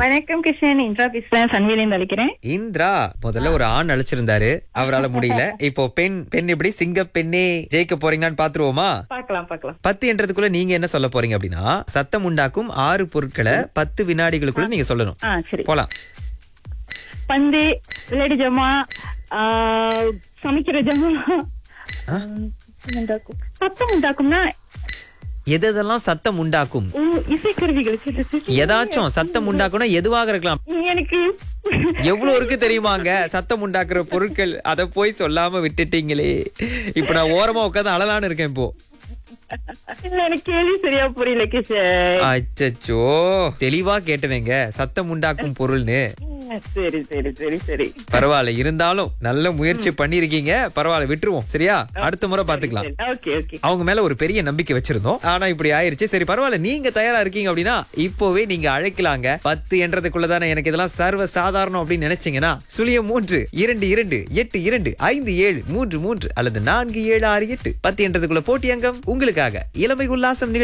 வணக்கம் கிருஷ்ணன் இந்திரா பேசுறேன் சன்விலேந்து அழைக்கிறேன் இந்திரா முதல்ல ஒரு ஆண் அழைச்சிருந்தாரு அவரால முடியல இப்போ பெண் பெண் எப்படி சிங்க பெண்ணே ஜெயிக்க போறீங்களான்னு பாத்துருவோமா பார்க்கலாம் பார்க்கலாம் பத்து என்றதுக்குள்ள நீங்க என்ன சொல்ல போறீங்க அப்படின்னா சத்தம் உண்டாக்கும் ஆறு பொருட்களை பத்து வினாடிகளுக்குள்ள நீங்க சொல்லணும் ஆ சரி போலாம் பந்து விளையாடி ஜமா ஆ, சமைக்கிற ஜமா ஆ? சத்தம் உண்டாக்கும் சத்தம் உண்டாக்கும்னா எது எதெல்லாம் சத்தம் உண்டாக்கும் ஓ, இசைக்கருவிகள் சரி, சரி. ஏதாச்சும் சத்தம் உண்டாக்கும்னா எதுவாக இருக்கலாம் எனக்கு எவ்வளவு இருக்கு தெரியுமாங்க சத்தம் உண்டாக்குற பொருட்கள் அத போய் சொல்லாம விட்டுட்டீங்களே இப்ப நான் ஓரமா உட்காந்து அழலான்னு இருக்கேன் இப்போ இல்ல, எனக்கு கேள்வி சரியா புரியல கிருஷ்ணன் அச்சச்சோ தெளிவா கேட்டனேங்க சத்தம் உண்டாக்கும் பொருள்னு சரி சரி சரி சரி பரவாயில்ல இருந்தாலும் நல்ல முயற்சி பண்ணிருக்கீங்க பரவாயில்ல விட்டுருவோம் சரியா அடுத்த முறை பாத்துக்கலாம் ஓகே ஓகே அவங்க மேல ஒரு பெரிய நம்பிக்கை வச்சிருந்தோம் ஆனா இப்படி ஆயிருச்சு சரி பரவாயில்ல நீங்க தயாரா இருக்கீங்க அப்படின்னா இப்போவே நீங்க அழைக்கலாங்க பத்து என்றதுக்குள்ளதானே எனக்கு இதெல்லாம் சர்வ சாதாரணம் அப்படின்னு நினைச்சீங்கன்னா சுழியம் மூன்று இரண்டு இரண்டு எட்டு இரண்டு ஐந்து ஏழு மூன்று மூன்று அல்லது நான்கு ஏழு ஆறு எட்டு பத்து என்றதுக்குள்ள போட்டி அங்கம் உங்களுக்காக இளமை உல்லாசம் நிகழ்ச்சி